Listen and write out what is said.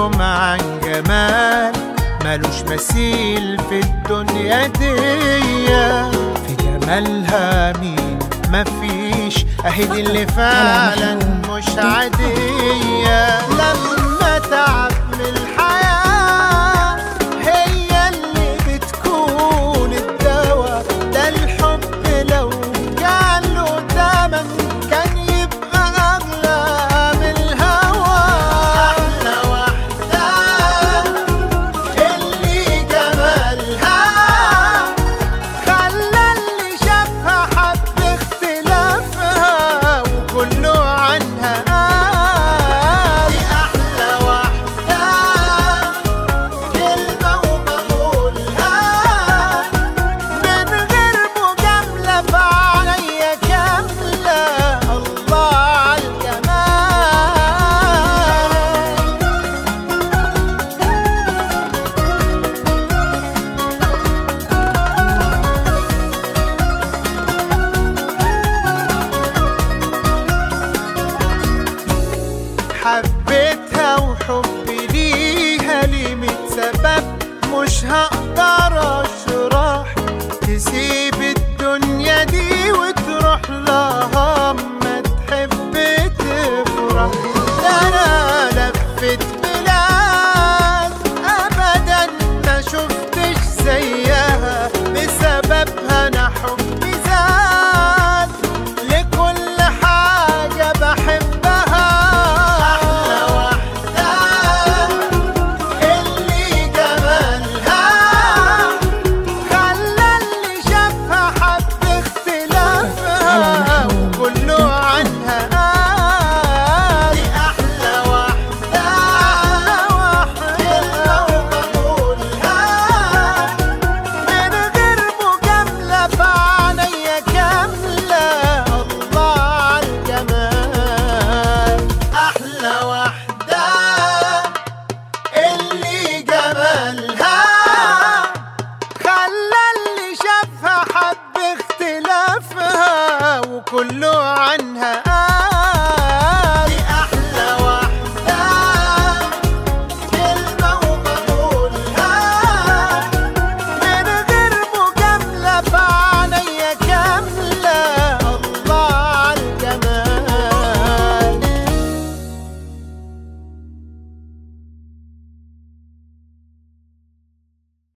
لهم عن جمال ملوش مثيل في الدنيا دي في جمالها مين مفيش اهي دي اللي فعلا مش عادية لما تعب من الحياة هي اللي بتكون الدواء ده الحب لو جاله تمن كان يبقى أغلى من الهوى أحلى واحدة اللي جمالها خلى اللي شافها حب اختلافها وكله عنها قال دي أحلى واحدة كلمة وبقولها من غير مجاملة فعليا كاملة الله عالجمال حبيتها وحبي ليها ليه ميت سبب مش هقدر اشرح تسيب الدنيا دي